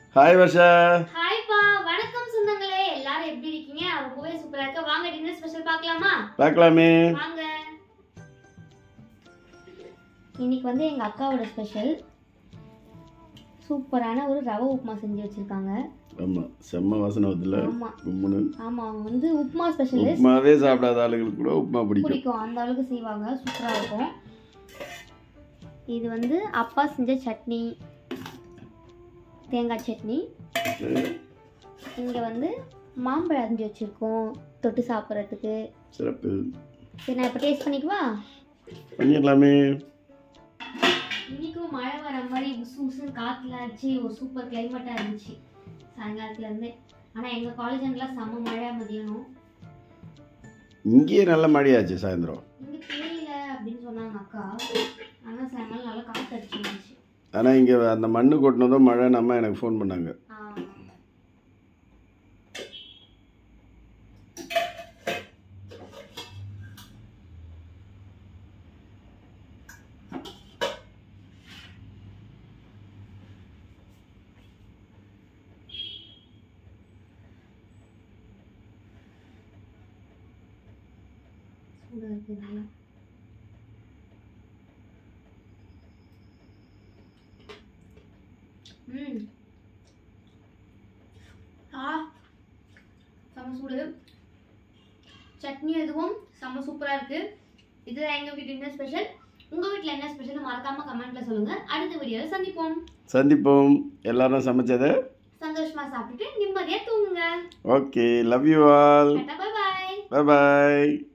Hi Varsha ஹாய்ப்பா வணக்கம் சொந்தங்களே எல்லாரும் எப்படி இருக்கீங்க ரொம்பவே சூப்பரா இருக்க வாங்க டின்னர் ஸ்பெஷல் பார்க்கலாமா பார்க்கலாமே வாங்க இன்னைக்கு வந்து எங்க அக்காவோட ஸ்பெஷல் சூப்பரான ஒரு ரவை உப்புமா செஞ்சு வச்சிருக்காங்க ஆமாம் செம்ம வாசனை வருதுல்ல ஆமா கும்முன்னு ஆமா அவங்க வந்து உப்புமா ஸ்பெஷலிஸ்ட் உப்புமாவே சாப்பிடாத ஆளுங்களுக்கு கூட உப்புமா பிடிக்கும் பிடிக்கும் அந்த அளவுக்கு செய்வாங்க சூப்பரா இருக்கும் இது வந்து அப்பா செஞ்ச சட்னி தேங்காய் சட்னி இங்கே வந்து மாம்பழம் அரிஞ்சு வச்சுருக்கோம் தொட்டு சாப்பிட்றதுக்கு சிறப்பு சரி நான் இப்போ டேஸ்ட் பண்ணிக்குவா பண்ணிடலாமே இன்னைக்கும் மழை வர மாதிரி உசு உசுன்னு காற்றுல அடிச்சு ஒரு சூப்பர் கிளைமேட்டாக இருந்துச்சு சாயங்காலத்துலேருந்து ஆனால் எங்கள் காலேஜ் செம்ம மழை மதியானம் இங்கேயே நல்ல மழையாச்சு சாயந்தரம் இங்கே தெரியல அப்படின்னு சொன்னாங்க அக்கா ஆனால் சாயங்காலம் நல்லா காற்று அடிச்சிருந்துச்சு ஆனால் இங்கே அந்த மண்ணு கொட்டினதும் மழை நம்ம எனக்கு ஃபோன் பண்ணாங்க ஆ. சூடா இருக்கு நல்லா ம் ஆ செம்ம சூடு சட்னி எதுவும் செம்ம சூப்பராக இருக்கு இதுதான் எங்கள் வீட்டு என்ன ஸ்பெஷல் உங்கள் வீட்டில் என்ன ஸ்பெஷல் மறக்காம கமெண்ட்ல சொல்லுங்க அடுத்த வீடியோவில் சந்திப்போம் சந்திப்போம் எல்லாரும் சமைச்சதை சந்தோஷமா சாப்பிட்டுட்டு நிம்மதியாக தூங்குங்க okay love you all tata bye bye bye bye